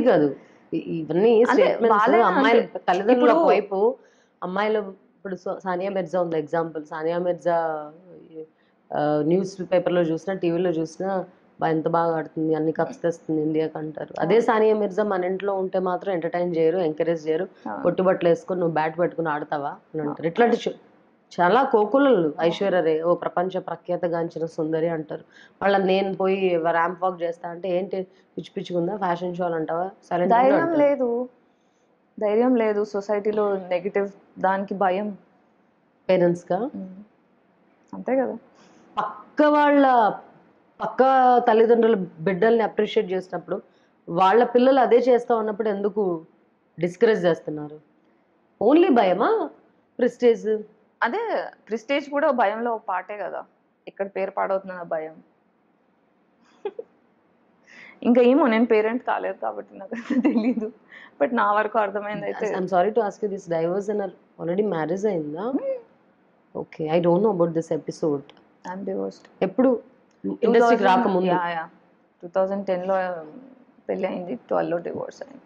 కాదు ఇ- ఇవన్నీ అంటే statements వాళ్ళే అమ్మాయిల అంటే తల్లిదండ్రుల ఇప్పుడు- వైపు అమ్మాయిలు ఇప్పుడు సో- సానియా మిర్జా ఉంది ఎగ్జాంపుల్ సానియా మిర్జా న్యూస్ పేపర్లో చూసినా టీవీలో చూసినా బా ఎంత బాగా ఆడుతుంది అన్ని కప్స్ తెస్తుంది ఇండియాకి అంటారు అదే సానియా మిర్జా మన ఇంట్లో ఉంటే మాత్రం ఎంటర్టైన్ చేయరు ఎంకరేజ్ చేయరు అవును. కొట్టుబట్టలు వేసుకొని నువ్వు బ్యాట్ పెట్టుకుని ఆడతావా అని అంటారు ఇట్లాంటి చు- చాలా కోకులలు ఐశ్వర్య రే ఓ ప్రపంచ ప్రఖ్యాతగాంచిన సుందరి అంటారు వాళ్ళ నేను పోయి ర్యాంప్ వాక్ చేస్తా అంటే ఏంటి పిచ్చి పిచ్చుకుందా ఫ్యాషన్ షోలు అంటావా సైలెంట్ ధైర్యం లేదు ధైర్యం లేదు సొసైటీలో నెగిటివ్ దానికి భయం పేరెంట్స్ గా అంతే కదా పక్క వాళ్ళ పక్క తల్లిదండ్రుల బిడ్డల్ని అప్రిషియేట్ చేసినప్పుడు వాళ్ళ పిల్లలు అదే చేస్తా ఉన్నప్పుడు ఎందుకు డిస్కరేజ్ చేస్తున్నారు ఓన్లీ భయమా ప్రెస్టేజ్ అదే ప్రిస్టేజ్ కూడా భయంలో ఒక పార్టే కదా ఇక్కడ పేరు పాడవుతున్న భయం ఇంకా ఏమో నేను పేరెంట్ కాలేదు కాబట్టి నాకు అంత తెలీదు బట్ నా వరకు అర్థమైంది అయితే I'm sorry to ask you this divorce and already marriage అయిందా okay I don't know about this episode I'm divorced ఎప్పుడు ఇండస్ట్రీకి రాకముందు టూ థౌజండ్ టెన్లో పెళ్ళి అయింది ట్వెల్వ్లో డివోర్స్ అయింది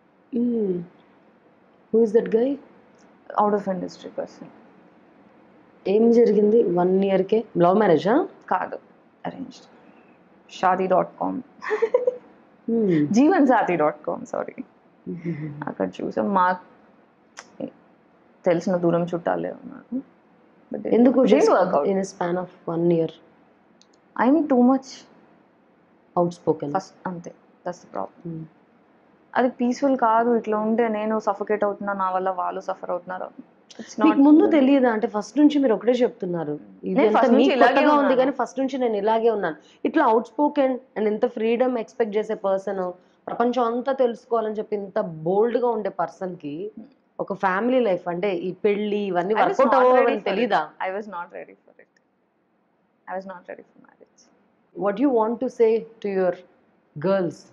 who is that guy out of industry person ఏం జరిగింది వన్ ఇయర్కే లవ్ మ్యారేజా కాదు arranged Shaadi dot com Jeevan Saathi dot com sorry అక్కడ చూసాం మా తెలిసిన దూరం చుట్టాలే ఉన్నారు But it ఎందుకు didn't work out. In span of one year I need too much outspoken first అంతే దట్స్ ప్రాబ్లం అది పీస్ఫుల్ కాదు ఇట్లా ఉంటే నేను సఫకేట్ అవుతున్నా నా వల్ల వాళ్ళు సఫర్ అవుతున్నారు ఇట్స్ మీకు నాట్ ముందు తెలియదా అంటే ఫస్ట్ నుంచి మీరు ఒకటే చెప్తున్నారు ఇది నేను ఎంత first నుంచి మీకు ఇలాగే కొత్తగా ఉంది ఉన్నాను. కానీ ఫస్ట్ నుంచి నేను ఇలాగే ఉన్నాను ఇట్లా అవుట్ స్పోకెన్ అండ్ ఎంత ఫ్రీడమ్ ఎక్స్పెక్ట్ చేసే పర్సన్ ప్రపంచం అంతా తెలుసుకోవాలని చెప్పి ఇంత బోల్డ్ గా ఉండే పర్సన్ కి ఒక ఫ్యామిలీ లైఫ్ అంటే ఈ పెళ్లి ఇవన్నీ వర్కౌట్ అవ్వని తెలీదా I was not ready for it I was not ready for marriage what you want to say to your girls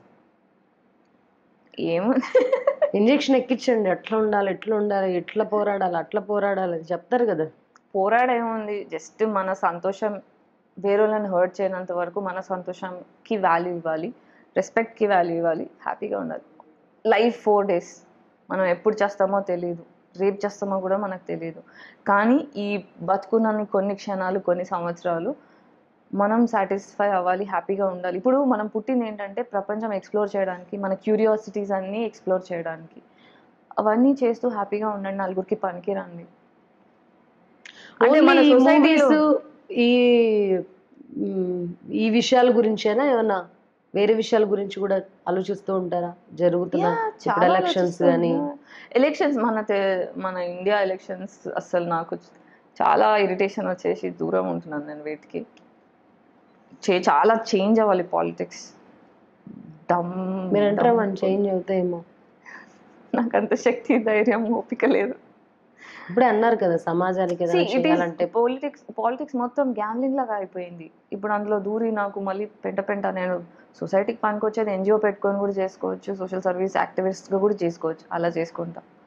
ఏమో ఇంజెక్షన్ ఎక్కించండి ఎట్లా ఉండాలి ఎట్లా ఉండాలి ఎట్లా పోరాడాలి అట్లా పోరాడాలి అని చెప్తారు కదా పోరాడేముంది జస్ట్ మన సంతోషం వేరే వాళ్ళని హర్ట్ చేయనంత వరకు మన సంతోషంకి వాల్యూ ఇవ్వాలి రెస్పెక్ట్కి వాల్యూ ఇవ్వాలి హ్యాపీగా ఉండాలి లైఫ్ ఫోర్ డేస్ మనం ఎప్పుడు చేస్తామో తెలియదు రేపు చేస్తామో కూడా మనకు తెలియదు కానీ ఈ బతుకున్నన్ని కొన్ని క్షణాలు కొన్ని సంవత్సరాలు మనం సాటిస్ఫై అవ్వాలి హ్యాపీగా ఉండాలి ఇప్పుడు మనం పుట్టింది ఏంటంటే ప్రపంచం ఎక్స్ప్లోర్ చేయడానికి మన క్యూరియాసిటీస్ అన్నీ ఎక్స్ప్లోర్ చేయడానికి అవన్నీ చేస్తూ హ్యాపీగా ఉండండి నలుగురికి పనికి రండి అంటే మన Only ఈ society-లో- movies, ఈ మ్, ఈ విషయాల గురించేనా ఏమన్నా వేరే విషయాల గురించి కూడా ఆలోచిస్తూ ఉంటారా జరుగుతున్న ఇప్పుడు ఎలక్షన్స్ కానీ ఎలక్షన్స్ మన తె- మన ఇండియా ఎలక్షన్స్ అసలు నాకు చాలా ఇరిటేషన్ వచ్చేసి దూరం ఉంటున్నాను నేను వీటికి చే చాలా చేంజ్ అవ్వాలి పాలిటిక్స్ డమ్ మీరు అంటారా మనం చేంజ్ అవుతాయేమో నాకు అంత శక్తి ధైర్యం ఓపిక లేదు ఇప్పుడే అన్నారు కదా సమాజానికి ఏదైనా చేయాలంటే పాలిటిక్స్ పాలిటిక్స్ మొత్తం గ్యామ్లింగ్ లాగా అయిపోయింది ఇప్పుడు అందులో దూరి నాకు మళ్ళీ పెంట పెంట నేను సొసైటీకి పనికొచ్చేది ఎన్జిఓ పెట్టుకొని కూడా చేసుకోవచ్చు సోషల్ సర్వీస్ యాక్టివిస్ట్గా కూడా చేసుకోవచ్చు అలా చేసుకుంటా